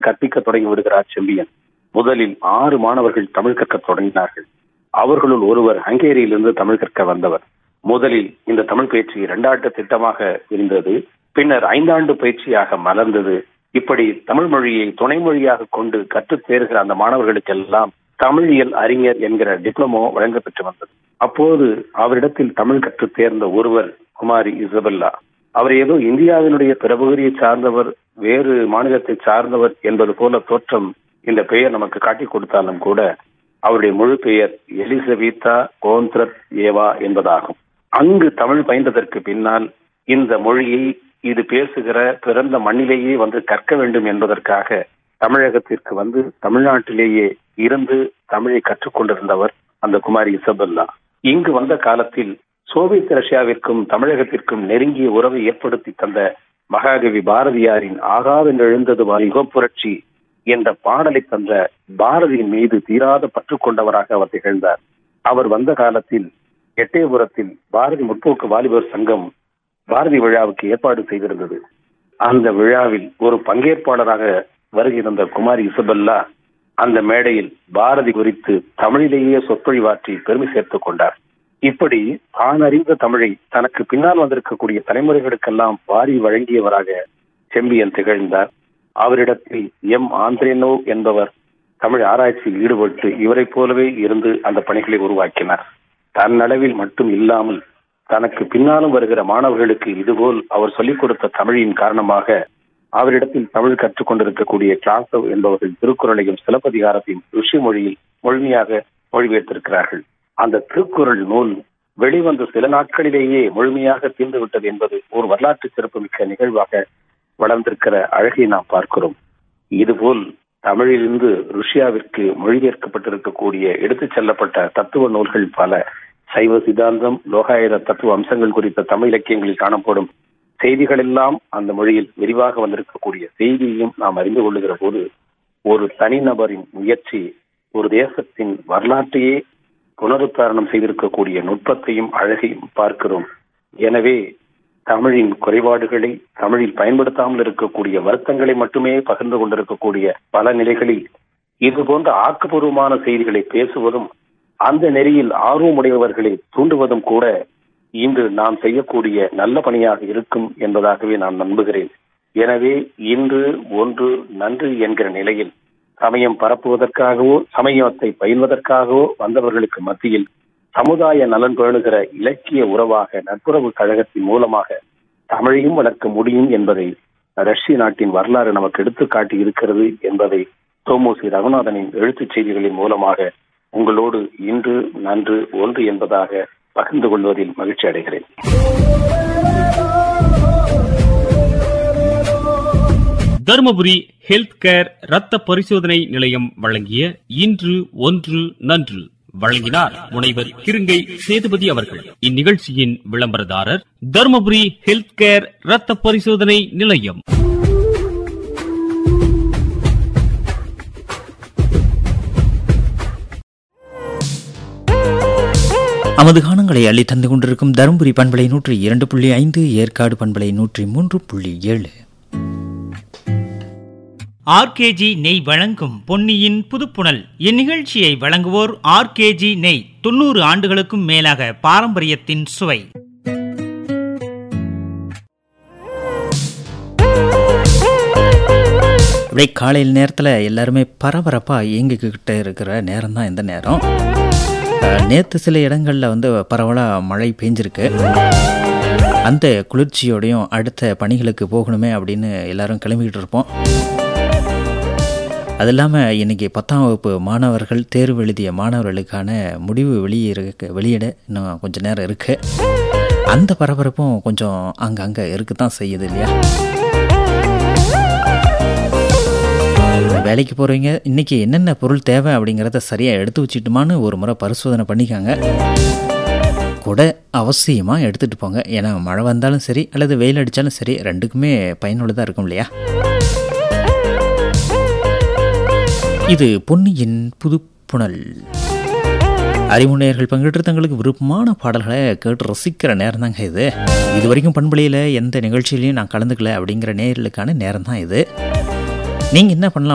கற்பிக்க தொடங்கி விடுகிறார் செம்பியன் முதலில் ஆறு மாணவர்கள் தமிழ் கற்க தொடங்கினார்கள் அவர்களுள் ஒருவர் ஹங்கேரியிலிருந்து தமிழ் கற்க வந்தவர் முதலில் இந்த தமிழ் பயிற்சி இரண்டாண்டு திட்டமாக இருந்தது பின்னர் ஐந்தாண்டு பயிற்சியாக மலர்ந்தது இப்படி தமிழ் மொழியை துணை மொழியாக கொண்டு கற்றுத் தேர்கிற அந்த மாணவர்களுக்கெல்லாம் தமிழியல் அறிஞர் என்கிற டிப்ளமோ வழங்கப்பெற்று வந்தது அப்போது அவரிடத்தில் தமிழ் கற்றுத் தேர்ந்த ஒருவர் குமாரி இசபெல்லா அவர் ஏதோ இந்தியாவினுடைய பிற பகுதியை சார்ந்தவர் வேறு மாநிலத்தை சார்ந்தவர் என்பது போல தோற்றம் இந்த பெயர் நமக்கு காட்டிக் கொடுத்தாலும் கூட அவருடைய முழு பெயர் எலிசபெத்தா கோந்த்ரத் ஏவா என்பதாகும் அங்கு தமிழ் பயின்றதற்கு பின்னால் இந்த மொழியை இது பேசுகிற பிறந்த மண்ணிலேயே வந்து கற்க வேண்டும் என்பதற்காக தமிழகத்திற்கு வந்து தமிழ்நாட்டிலேயே இருந்து தமிழை கற்றுக்கொண்டிருந்தவர் அந்த குமாரி இசபெல்லா இங்கு வந்த காலத்தில் சோவியத் ரஷ்யாவிற்கும் தமிழகத்திற்கும் நெருங்கிய உறவை ஏற்படுத்தி தந்த மகாகவி பாரதியாரின் ஆகாது எழுந்தது யுகப்புரட்சி என்ற பாடலை தந்த பாரதியின் மீது தீராத பற்று கொண்டவராக அவர் திகழ்ந்தார் அவர் வந்த காலத்தில் எட்டயபுரத்தில் பாரதி முற்போக்கு வாலிபர் சங்கம் பாரதி விழாவுக்கு ஏற்பாடு செய்திருந்தது அந்த விழாவில் ஒரு பங்கேற்பாளராக வருகிற குமாரி இசபெல்லா அந்த மேடையில் பாரதி குறித்து தமிழிலேயே சொற்பொழிவாற்றி பெருமை சேர்த்துக் கொண்டார் இப்படி தான் அறிந்த தமிழை தனக்கு பின்னால் வந்திருக்கக்கூடிய தலைமுறைகளுக்கெல்லாம் வாரி வழங்கியவராக செம்பியன் திகழ்ந்தார் அவரிடத்தில் எம் ஆந்திரேனோ என்பவர் தமிழ் ஆராய்ச்சியில் ஈடுபட்டு இவரைப் போலவே இருந்து அந்த பணிகளை உருவாக்கினார் தன்னளவில் மட்டும் இல்லாமல் தனக்கு பின்னாலும் வருகிற மாணவர்களுக்கு இதுபோல் அவர் சொல்லிக் கொடுத்த தமிழின் காரணமாக அவரிடத்தில் தமிழ் கற்றுக் கொண்டிருக்கக்கூடிய கிளாசவ் என்பவர்கள் திருக்குறளையும் சிலப்பதிகாரத்தையும் ருஷி மொழியில் முழுமையாக மொழிபெயர்த்திருக்கிறார்கள் அந்த திருக்குறள் நூல் வெளிவந்த சில நாட்களிலேயே முழுமையாக தீர்ந்து விட்டது என்பது ஒரு வரலாற்று சிறப்புமிக்க நிகழ்வாக வளர்ந்திருக்கிற அழகை நாம் பார்க்கிறோம் இதுபோல் தமிழிலிருந்து ருஷ்யாவிற்கு மொழிபெயர்க்கப்பட்டிருக்கக்கூடிய எடுத்துச் செல்லப்பட்ட தத்துவ நூல்கள் பல சைவ சித்தாந்தம் லோகாயுத தத்துவ அம்சங்கள் குறித்த தமிழ் இலக்கியங்களில் காணப்படும் செய்திகள் எல்லாம் அந்த மொழியில் விரிவாக வந்திருக்கக்கூடிய செய்தியையும் நாம் அறிந்து கொள்ளுகிற போது ஒரு தனிநபரின் முயற்சி ஒரு தேசத்தின் வரலாற்றையே புனருத்தாரணம் செய்திருக்கக்கூடிய நுட்பத்தையும் அழகையும் பார்க்கிறோம் எனவே தமிழின் குறைபாடுகளை தமிழில் பயன்படுத்தாமல் இருக்கக்கூடிய வருத்தங்களை மட்டுமே பகிர்ந்து கொண்டிருக்கக்கூடிய பல நிலைகளில் இது போன்ற ஆக்கப்பூர்வமான செய்திகளை பேசுவதும் அந்த நெறியில் ஆர்வமுடையவர்களை தூண்டுவதும் கூட இன்று நாம் செய்யக்கூடிய நல்ல பணியாக இருக்கும் என்பதாகவே நான் நம்புகிறேன் எனவே இன்று ஒன்று நன்று என்கிற நிலையில் சமயம் பரப்புவதற்காகவோ சமயத்தை பயில்வதற்காகவோ வந்தவர்களுக்கு மத்தியில் சமுதாய நலன் பேணுகிற இலக்கிய உறவாக நட்புறவு கழகத்தின் மூலமாக தமிழையும் வளர்க்க முடியும் என்பதை ரஷ்ய நாட்டின் வரலாறு நமக்கு எடுத்துக்காட்டி இருக்கிறது என்பதை தோமோசி ரகுநாதனின் எழுத்துச் செய்திகளின் மூலமாக உங்களோடு இன்று நன்று ஒன்று என்பதாக பகிர்ந்து கொள்வதில் மகிழ்ச்சி அடைகிறேன் தருமபுரி ஹெல்த் கேர் ரத்த பரிசோதனை நிலையம் வழங்கிய இன்று ஒன்று நன்று வழங்கினார் முனைவர் கிருங்கை சேதுபதி அவர்கள் இந்நிகழ்ச்சியின் விளம்பரதாரர் தருமபுரி ஹெல்த் கேர் ரத்த பரிசோதனை நிலையம் அமது காணங்களை அள்ளி தந்து கொண்டிருக்கும் தருமபுரி பண்பலை நூற்றி இரண்டு புள்ளி ஐந்து ஏற்காடு பண்பலை நூற்றி மூன்று புள்ளி ஏழு ஆர்கேஜி நெய் வழங்கும் பொன்னியின் புதுப்புணல் இந்நிகழ்ச்சியை வழங்குவோர் ஆர்கேஜி நெய் தொண்ணூறு ஆண்டுகளுக்கும் மேலாக பாரம்பரியத்தின் சுவை அப்படியே காலையில் நேரத்தில் எல்லாருமே பரபரப்பாக இயங்கிக்கிட்டு இருக்கிற நேரம் தான் இந்த நேரம் நேற்று சில இடங்களில் வந்து பரவலாக மழை பெஞ்சிருக்கு அந்த குளிர்ச்சியோடையும் அடுத்த பணிகளுக்கு போகணுமே அப்படின்னு எல்லாரும் கிளம்பிக்கிட்டு இருப்போம் அது இல்லாமல் இன்றைக்கி பத்தாம் வகுப்பு மாணவர்கள் தேர்வு எழுதிய மாணவர்களுக்கான முடிவு வெளியிட வெளியிட இன்னும் கொஞ்சம் நேரம் இருக்குது அந்த பரபரப்பும் கொஞ்சம் அங்கங்கே இருக்க தான் செய்யுது இல்லையா வேலைக்கு போகிறவங்க இன்றைக்கி என்னென்ன பொருள் தேவை அப்படிங்கிறத சரியாக எடுத்து வச்சுட்டுமான்னு ஒரு முறை பரிசோதனை பண்ணிக்காங்க கூட அவசியமாக எடுத்துகிட்டு போங்க ஏன்னா மழை வந்தாலும் சரி அல்லது வெயில் அடித்தாலும் சரி ரெண்டுக்குமே பயனுள்ளதாக இருக்கும் இல்லையா இது பொன்னியின் புதுப்புணல் அறிமுனையர்கள் பங்கேற்று தங்களுக்கு விருப்பமான பாடல்களை கேட்டு ரசிக்கிற நேரம் தாங்க இது இது வரைக்கும் பண்பலையில் எந்த நிகழ்ச்சியிலையும் நான் கலந்துக்கல அப்படிங்கிற நேர்களுக்கான நேரம் தான் இது நீங்கள் என்ன பண்ணலாம்